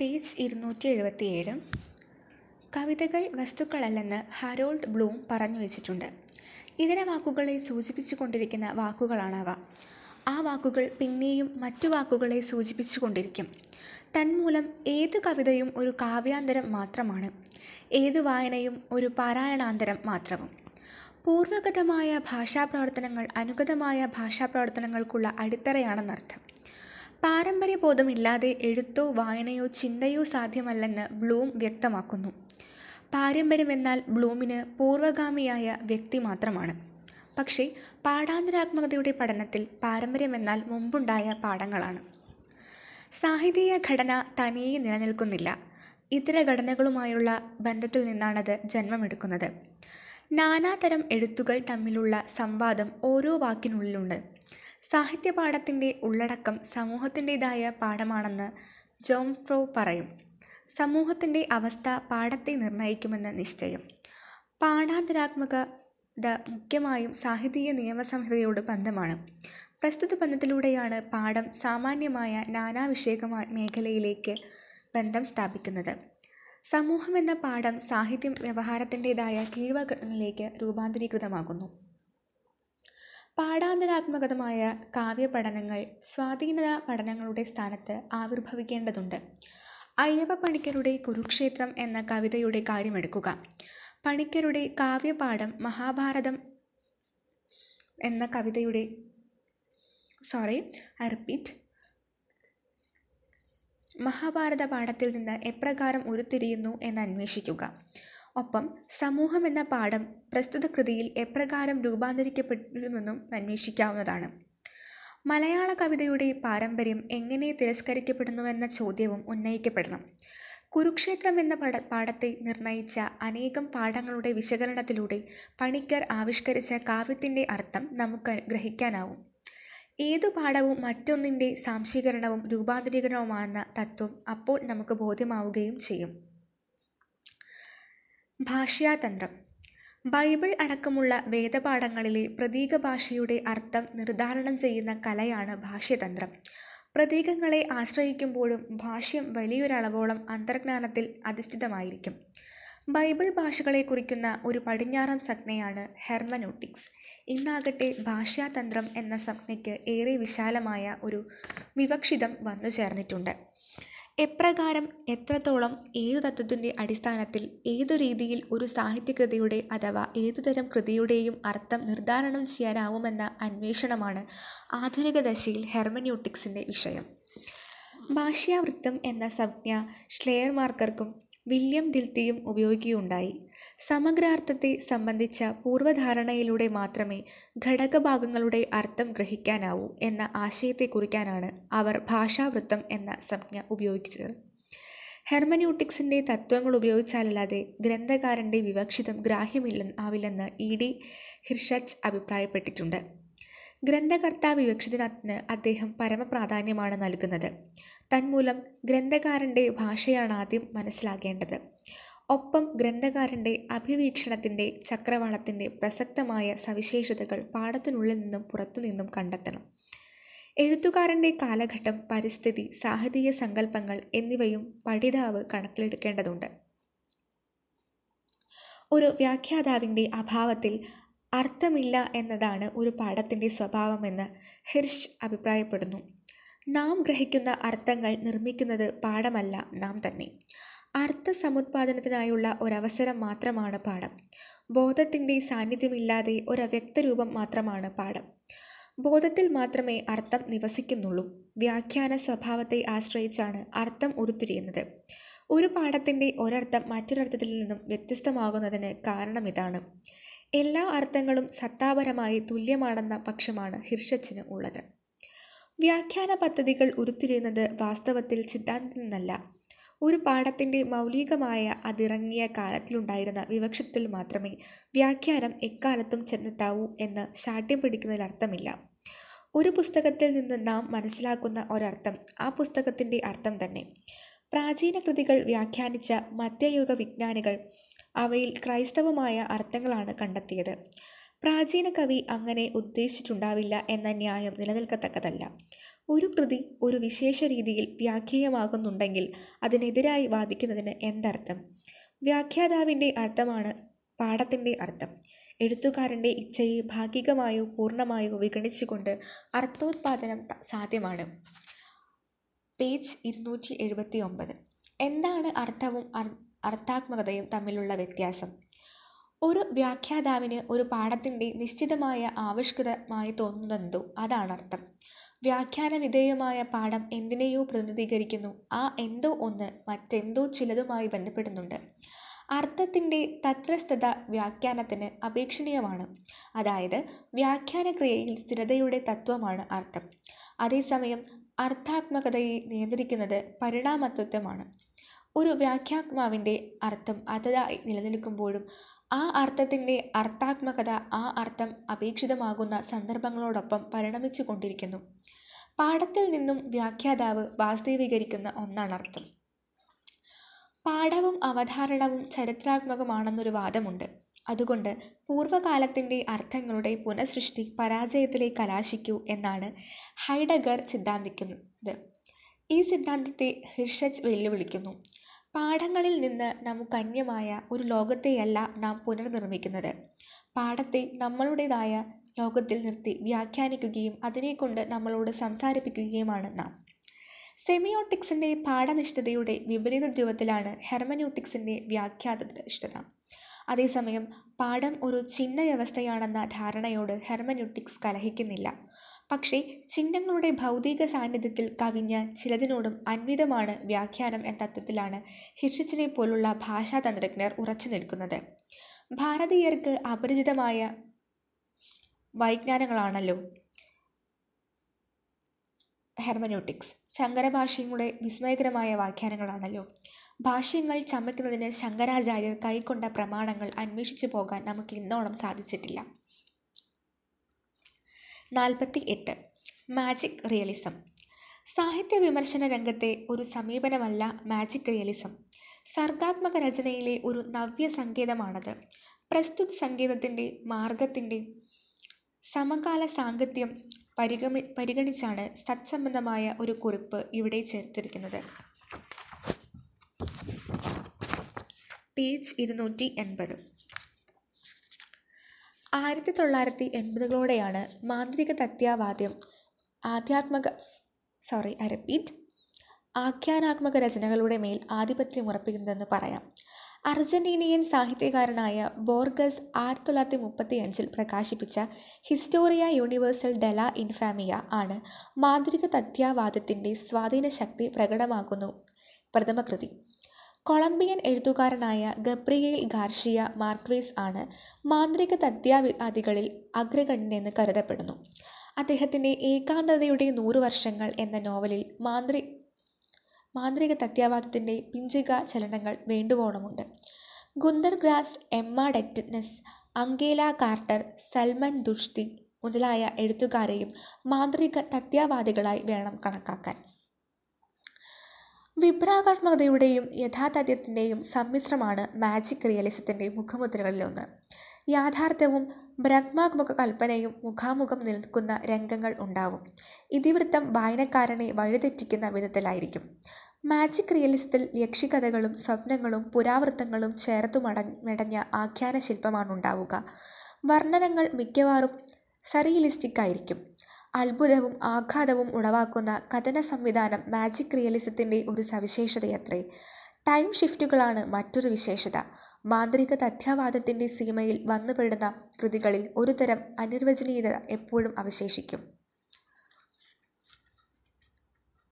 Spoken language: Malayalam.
പേജ് ഇരുന്നൂറ്റി എഴുപത്തിയേഴ് കവിതകൾ വസ്തുക്കളല്ലെന്ന് ഹരോൾഡ് ബ്ലൂം പറഞ്ഞു വച്ചിട്ടുണ്ട് ഇതര വാക്കുകളെ സൂചിപ്പിച്ചു കൊണ്ടിരിക്കുന്ന വാക്കുകളാണവ ആ വാക്കുകൾ പിന്നെയും മറ്റു വാക്കുകളെ സൂചിപ്പിച്ചു കൊണ്ടിരിക്കും തന്മൂലം ഏതു കവിതയും ഒരു കാവ്യാന്തരം മാത്രമാണ് ഏതു വായനയും ഒരു പാരായണാന്തരം മാത്രവും പൂർവഗതമായ ഭാഷാപ്രവർത്തനങ്ങൾ അനുഗതമായ ഭാഷാപ്രവർത്തനങ്ങൾക്കുള്ള അടിത്തറയാണെന്നർത്ഥം പാരമ്പര്യബോധമില്ലാതെ എഴുത്തോ വായനയോ ചിന്തയോ സാധ്യമല്ലെന്ന് ബ്ലൂം വ്യക്തമാക്കുന്നു പാരമ്പര്യമെന്നാൽ ബ്ലൂമിന് പൂർവഗാമിയായ വ്യക്തി മാത്രമാണ് പക്ഷേ പാഠാന്തരാത്മകതയുടെ പഠനത്തിൽ പാരമ്പര്യമെന്നാൽ മുമ്പുണ്ടായ പാഠങ്ങളാണ് സാഹിതീയ ഘടന തനിയെ നിലനിൽക്കുന്നില്ല ഇതര ഘടനകളുമായുള്ള ബന്ധത്തിൽ നിന്നാണത് ജന്മമെടുക്കുന്നത് നാനാതരം എഴുത്തുകൾ തമ്മിലുള്ള സംവാദം ഓരോ വാക്കിനുള്ളിലുണ്ട് സാഹിത്യപാഠത്തിൻ്റെ ഉള്ളടക്കം സമൂഹത്തിൻ്റെതായ പാഠമാണെന്ന് ജോൺ ഫ്രോ പറയും സമൂഹത്തിൻ്റെ അവസ്ഥ പാഠത്തെ നിർണ്ണയിക്കുമെന്ന് നിശ്ചയം പാഠാന്തരാത്മകത മുഖ്യമായും സാഹിതീയ നിയമസംഹിതയോട് ബന്ധമാണ് പ്രസ്തുത ബന്ധത്തിലൂടെയാണ് പാഠം സാമാന്യമായ നാനാവിഷയക മേഖലയിലേക്ക് ബന്ധം സ്ഥാപിക്കുന്നത് സമൂഹമെന്ന പാഠം സാഹിത്യ വ്യവഹാരത്തിൻ്റെതായ കീഴ്വകളിലേക്ക് രൂപാന്തരീകൃതമാകുന്നു പാഠാന്തരാത്മകതമായ കാവ്യപഠനങ്ങൾ സ്വാധീനത പഠനങ്ങളുടെ സ്ഥാനത്ത് ആവിർഭവിക്കേണ്ടതുണ്ട് അയ്യപ്പ പണിക്കരുടെ കുരുക്ഷേത്രം എന്ന കവിതയുടെ കാര്യമെടുക്കുക പണിക്കരുടെ കാവ്യപാഠം മഹാഭാരതം എന്ന കവിതയുടെ സോറി ഐ റിപ്പീറ്റ് മഹാഭാരത പാഠത്തിൽ നിന്ന് എപ്രകാരം ഉരുത്തിരിയുന്നു എന്ന് അന്വേഷിക്കുക ഒപ്പം സമൂഹം എന്ന പാഠം പ്രസ്തുത കൃതിയിൽ എപ്രകാരം രൂപാന്തരിക്കപ്പെട്ടിരുന്നെന്നും അന്വേഷിക്കാവുന്നതാണ് മലയാള കവിതയുടെ പാരമ്പര്യം എങ്ങനെ തിരസ്കരിക്കപ്പെടുന്നുവെന്ന ചോദ്യവും ഉന്നയിക്കപ്പെടണം കുരുക്ഷേത്രം എന്ന പട പാഠത്തെ നിർണയിച്ച അനേകം പാഠങ്ങളുടെ വിശകലനത്തിലൂടെ പണിക്കർ ആവിഷ്കരിച്ച കാവ്യത്തിൻ്റെ അർത്ഥം നമുക്ക് ഗ്രഹിക്കാനാവും ഏതു പാഠവും മറ്റൊന്നിൻ്റെ സാംശീകരണവും രൂപാന്തരീകരണവുമാണെന്ന തത്വം അപ്പോൾ നമുക്ക് ബോധ്യമാവുകയും ചെയ്യും ഭാഷ്യാതന്ത്രം ബൈബിൾ അടക്കമുള്ള വേദപാഠങ്ങളിലെ പ്രതീക ഭാഷയുടെ അർത്ഥം നിർദ്ധാരണം ചെയ്യുന്ന കലയാണ് ഭാഷ്യതന്ത്രം പ്രതീകങ്ങളെ ആശ്രയിക്കുമ്പോഴും ഭാഷ്യം വലിയൊരളവോളം അന്തർജ്ഞാനത്തിൽ അധിഷ്ഠിതമായിരിക്കും ബൈബിൾ ഭാഷകളെ കുറിക്കുന്ന ഒരു പടിഞ്ഞാറൻ സംജ്ഞയാണ് ഹെർമനോട്ടിക്സ് ഇന്നാകട്ടെ ഭാഷ്യാതന്ത്രം എന്ന സംജ്ഞയ്ക്ക് ഏറെ വിശാലമായ ഒരു വിവക്ഷിതം വന്നു ചേർന്നിട്ടുണ്ട് എപ്രകാരം എത്രത്തോളം ഏതു തത്വത്തിൻ്റെ അടിസ്ഥാനത്തിൽ ഏതു രീതിയിൽ ഒരു സാഹിത്യകൃതിയുടെ അഥവാ ഏതുതരം കൃതിയുടെയും അർത്ഥം നിർദ്ധാരണം ചെയ്യാനാവുമെന്ന അന്വേഷണമാണ് ആധുനിക ദശയിൽ ഹെർമന്യൂട്ടിക്സിൻ്റെ വിഷയം ഭാഷ്യാവൃത്തം എന്ന സംജ്ഞ ഷ്ലെയർമാർക്കർക്കും വില്യം ഡിൽത്തിയും ഉപയോഗിക്കുകയുണ്ടായി സമഗ്രാർത്ഥത്തെ സംബന്ധിച്ച പൂർവ്വധാരണയിലൂടെ മാത്രമേ ഘടകഭാഗങ്ങളുടെ അർത്ഥം ഗ്രഹിക്കാനാവൂ എന്ന ആശയത്തെ കുറിക്കാനാണ് അവർ ഭാഷാവൃത്തം എന്ന സംജ്ഞ ഉപയോഗിച്ചത് ഹെർമന്യൂട്ടിക്സിൻ്റെ തത്വങ്ങൾ ഉപയോഗിച്ചാലല്ലാതെ ഗ്രന്ഥകാരൻ്റെ വിവക്ഷിതം ഗ്രാഹ്യമില്ല ആവില്ലെന്ന് ഇ ഡി ഹിർഷച്ച് അഭിപ്രായപ്പെട്ടിട്ടുണ്ട് ഗ്രന്ഥകർത്താ വിവക്ഷിതത്തിന് അദ്ദേഹം പരമപ്രാധാന്യമാണ് നൽകുന്നത് തന്മൂലം ഗ്രന്ഥകാരൻ്റെ ഭാഷയാണ് ആദ്യം മനസ്സിലാകേണ്ടത് ഒപ്പം ഗ്രന്ഥകാരൻ്റെ അഭിവീക്ഷണത്തിൻ്റെ ചക്രവാളത്തിൻ്റെ പ്രസക്തമായ സവിശേഷതകൾ പാഠത്തിനുള്ളിൽ നിന്നും പുറത്തുനിന്നും കണ്ടെത്തണം എഴുത്തുകാരൻ്റെ കാലഘട്ടം പരിസ്ഥിതി സാഹിതീയ സങ്കല്പങ്ങൾ എന്നിവയും പഠിതാവ് കണക്കിലെടുക്കേണ്ടതുണ്ട് ഒരു വ്യാഖ്യാതാവിൻ്റെ അഭാവത്തിൽ അർത്ഥമില്ല എന്നതാണ് ഒരു പാഠത്തിൻ്റെ സ്വഭാവമെന്ന് ഹിർഷ് അഭിപ്രായപ്പെടുന്നു നാം ഗ്രഹിക്കുന്ന അർത്ഥങ്ങൾ നിർമ്മിക്കുന്നത് പാഠമല്ല നാം തന്നെ അർത്ഥ സമുത്പാദനത്തിനായുള്ള ഒരവസരം മാത്രമാണ് പാഠം ബോധത്തിൻ്റെ സാന്നിധ്യമില്ലാതെ ഒരവ്യക്തരൂപം മാത്രമാണ് പാഠം ബോധത്തിൽ മാത്രമേ അർത്ഥം നിവസിക്കുന്നുള്ളൂ വ്യാഖ്യാന സ്വഭാവത്തെ ആശ്രയിച്ചാണ് അർത്ഥം ഉരുത്തിരിയുന്നത് ഒരു പാഠത്തിൻ്റെ ഒരർത്ഥം മറ്റൊരർത്ഥത്തിൽ നിന്നും വ്യത്യസ്തമാകുന്നതിന് കാരണം ഇതാണ് എല്ലാ അർത്ഥങ്ങളും സത്താപരമായി തുല്യമാണെന്ന പക്ഷമാണ് ഹിർഷച്ചിന് ഉള്ളത് വ്യാഖ്യാന പദ്ധതികൾ ഉരുത്തിരിയുന്നത് വാസ്തവത്തിൽ സിദ്ധാന്തത്തിൽ നിന്നല്ല ഒരു പാഠത്തിൻ്റെ മൗലികമായ അതിറങ്ങിയ കാലത്തിലുണ്ടായിരുന്ന വിവക്ഷത്തിൽ മാത്രമേ വ്യാഖ്യാനം എക്കാലത്തും ചെന്നെത്താവൂ എന്ന് ശാഠ്യം പിടിക്കുന്നതിൽ അർത്ഥമില്ല ഒരു പുസ്തകത്തിൽ നിന്ന് നാം മനസ്സിലാക്കുന്ന ഒരർത്ഥം ആ പുസ്തകത്തിൻ്റെ അർത്ഥം തന്നെ പ്രാചീന കൃതികൾ വ്യാഖ്യാനിച്ച മധ്യയുഗ വിജ്ഞാനികൾ അവയിൽ ക്രൈസ്തവമായ അർത്ഥങ്ങളാണ് കണ്ടെത്തിയത് പ്രാചീന കവി അങ്ങനെ ഉദ്ദേശിച്ചിട്ടുണ്ടാവില്ല എന്ന ന്യായം നിലനിൽക്കത്തക്കതല്ല ഒരു കൃതി ഒരു വിശേഷ രീതിയിൽ വ്യാഖ്യേയമാകുന്നുണ്ടെങ്കിൽ അതിനെതിരായി വാദിക്കുന്നതിന് എന്തർത്ഥം വ്യാഖ്യാതാവിൻ്റെ അർത്ഥമാണ് പാഠത്തിൻ്റെ അർത്ഥം എഴുത്തുകാരൻ്റെ ഇച്ഛയെ ഭാഗികമായോ പൂർണ്ണമായോ വിഗണിച്ചുകൊണ്ട് അർത്ഥോത്പാദനം ത- സാധ്യമാണ് പേജ് ഇരുന്നൂറ്റി എഴുപത്തി ഒമ്പത് എന്താണ് അർത്ഥവും അർ- അർത്ഥാത്മകതയും തമ്മിലുള്ള വ്യത്യാസം ഒരു വ്യാഖ്യാതാവിന് ഒരു പാഠത്തിൻ്റെ നിശ്ചിതമായ ആവിഷ്കൃതമായി തോന്നുന്നതെന്തോ അതാണ് അർത്ഥം വ്യാഖ്യാന വിധേയമായ പാഠം എന്തിനെയോ പ്രതിനിധീകരിക്കുന്നു ആ എന്തോ ഒന്ന് മറ്റെന്തോ ചിലതുമായി ബന്ധപ്പെടുന്നുണ്ട് അർത്ഥത്തിൻ്റെ തത്രസ്ഥത വ്യാഖ്യാനത്തിന് അപേക്ഷണീയമാണ് അതായത് വ്യാഖ്യാനക്രിയയിൽ സ്ഥിരതയുടെ തത്വമാണ് അർത്ഥം അതേസമയം അർത്ഥാത്മകതയെ നിയന്ത്രിക്കുന്നത് പരിണാമത്വത്വമാണ് ഒരു വ്യാഖ്യാത്മാവിൻ്റെ അർത്ഥം അതതായി നിലനിൽക്കുമ്പോഴും ആ അർത്ഥത്തിൻ്റെ അർത്ഥാത്മകത ആ അർത്ഥം അപേക്ഷിതമാകുന്ന സന്ദർഭങ്ങളോടൊപ്പം പരിണമിച്ചു കൊണ്ടിരിക്കുന്നു പാഠത്തിൽ നിന്നും വ്യാഖ്യാതാവ് വാസ്തവീകരിക്കുന്ന ഒന്നാണ് അർത്ഥം പാഠവും അവധാരണവും ചരിത്രാത്മകമാണെന്നൊരു വാദമുണ്ട് അതുകൊണ്ട് പൂർവ്വകാലത്തിൻ്റെ അർത്ഥങ്ങളുടെ പുനഃസൃഷ്ടി പരാജയത്തിലെ കലാശിക്കൂ എന്നാണ് ഹൈഡഗർ സിദ്ധാന്തിക്കുന്നത് ഈ സിദ്ധാന്തത്തെ ഹിർഷച്ച് വെല്ലുവിളിക്കുന്നു പാഠങ്ങളിൽ നിന്ന് നമുക്കന്യമായ ഒരു ലോകത്തെയല്ല നാം പുനർനിർമ്മിക്കുന്നത് പാഠത്തെ നമ്മളുടേതായ ലോകത്തിൽ നിർത്തി വ്യാഖ്യാനിക്കുകയും അതിനെക്കൊണ്ട് നമ്മളോട് സംസാരിപ്പിക്കുകയുമാണ് നാം സെമിയോട്ടിക്സിൻ്റെ പാഠനിഷ്ഠതയുടെ വിപരീത ധ്രുവത്തിലാണ് ഹെർമന്യൂട്ടിക്സിൻ്റെ വ്യാഖ്യാതനിഷ്ഠത അതേസമയം പാഠം ഒരു ചിഹ്ന വ്യവസ്ഥയാണെന്ന ധാരണയോട് ഹെർമന്യൂട്ടിക്സ് കലഹിക്കുന്നില്ല പക്ഷേ ചിഹ്നങ്ങളുടെ ഭൗതിക സാന്നിധ്യത്തിൽ കവിഞ്ഞ ചിലതിനോടും അന്വിതമാണ് വ്യാഖ്യാനം എന്ന തത്വത്തിലാണ് ഹിർഷിച്ചിനെ പോലുള്ള ഭാഷാതന്ത്രജ്ഞർ ഉറച്ചു നിൽക്കുന്നത് ഭാരതീയർക്ക് അപരിചിതമായ വൈജ്ഞാനങ്ങളാണല്ലോ ഹെർമനോട്ടിക്സ് ശങ്കരഭാഷ്യങ്ങളുടെ വിസ്മയകരമായ വ്യാഖ്യാനങ്ങളാണല്ലോ ഭാഷ്യങ്ങൾ ചമയ്ക്കുന്നതിന് ശങ്കരാചാര്യർ കൈക്കൊണ്ട പ്രമാണങ്ങൾ അന്വേഷിച്ചു പോകാൻ നമുക്ക് ഇന്നോളം സാധിച്ചിട്ടില്ല നാൽപ്പത്തി എട്ട് മാജിക് റിയലിസം സാഹിത്യ വിമർശന രംഗത്തെ ഒരു സമീപനമല്ല മാജിക് റിയലിസം സർഗാത്മക രചനയിലെ ഒരു നവ്യ സങ്കേതമാണത് പ്രസ്തുത സംഗീതത്തിൻ്റെ മാർഗത്തിൻ്റെ സമകാല സാങ്കത്യം പരിഗണി പരിഗണിച്ചാണ് സത്സംബന്ധമായ ഒരു കുറിപ്പ് ഇവിടെ ചേർത്തിരിക്കുന്നത് പേജ് ഇരുന്നൂറ്റി എൺപത് ആയിരത്തി തൊള്ളായിരത്തി എൺപതുകളോടെയാണ് മാന്ത്രിക തത്വവാദ്യം ആധ്യാത്മക സോറി ഐ റിപ്പീറ്റ് ആഖ്യാനാത്മക രചനകളുടെ മേൽ ആധിപത്യം ഉറപ്പിക്കുന്നതെന്ന് പറയാം അർജന്റീനിയൻ സാഹിത്യകാരനായ ബോർഗസ് ആയിരത്തി തൊള്ളായിരത്തി മുപ്പത്തി അഞ്ചിൽ പ്രകാശിപ്പിച്ച ഹിസ്റ്റോറിയ യൂണിവേഴ്സൽ ഡെല ഇൻഫാമിയ ആണ് മാന്ത്രിക തത്വവാദത്തിൻ്റെ സ്വാധീന ശക്തി പ്രകടമാക്കുന്നു പ്രഥമ കൃതി കൊളംബിയൻ എഴുത്തുകാരനായ ഗബ്രിയേൽ ഗാർഷിയ മാർക്വേസ് ആണ് മാന്ത്രിക തത്വവാദികളിൽ അഗ്രഗണ്യനെന്ന് കരുതപ്പെടുന്നു അദ്ദേഹത്തിൻ്റെ ഏകാന്തതയുടെ നൂറ് വർഷങ്ങൾ എന്ന നോവലിൽ മാന്ത്രി മാന്ത്രിക തത്വവാദത്തിൻ്റെ പിഞ്ചിക ചലനങ്ങൾ വേണ്ടുവോണമുണ്ട് Gunter Grass Emma Tennant Angela Carter Salman Rushdie മുതലായ എഴുത്തുകാരെയും മാന്ത്രിക തത്വവാദികളായി വേണം കണക്കാക്കാൻ വിഭ്രാകാത്മകതയുടെയും യഥാതഥ്യത്തിൻ്റെയും സമ്മിശ്രമാണ് മാജിക് റിയലിസത്തിൻ്റെ മുഖമുദ്രകളിലൊന്ന് യാഥാർത്ഥ്യവും ബ്രഹ്മാത്മക കൽപ്പനയും മുഖാമുഖം നിൽക്കുന്ന രംഗങ്ങൾ ഉണ്ടാവും ഇതിവൃത്തം വായനക്കാരനെ വഴിതെറ്റിക്കുന്ന വിധത്തിലായിരിക്കും മാജിക് റിയലിസത്തിൽ യക്ഷിക്കഥകളും സ്വപ്നങ്ങളും പുരാവൃത്തങ്ങളും ചേർത്തു മട മെടഞ്ഞ ആഖ്യാന ശില്പമാണ് ഉണ്ടാവുക വർണ്ണനങ്ങൾ മിക്കവാറും സറിയലിസ്റ്റിക് ആയിരിക്കും അത്ഭുതവും ആഘാതവും ഉളവാക്കുന്ന കഥന സംവിധാനം മാജിക് റിയലിസത്തിൻ്റെ ഒരു സവിശേഷതയത്രേ ടൈം ഷിഫ്റ്റുകളാണ് മറ്റൊരു വിശേഷത മാന്ത്രിക തഥ്യവാദത്തിൻ്റെ സീമയിൽ വന്നുപെടുന്ന കൃതികളിൽ ഒരുതരം അനിർവചനീയത എപ്പോഴും അവശേഷിക്കും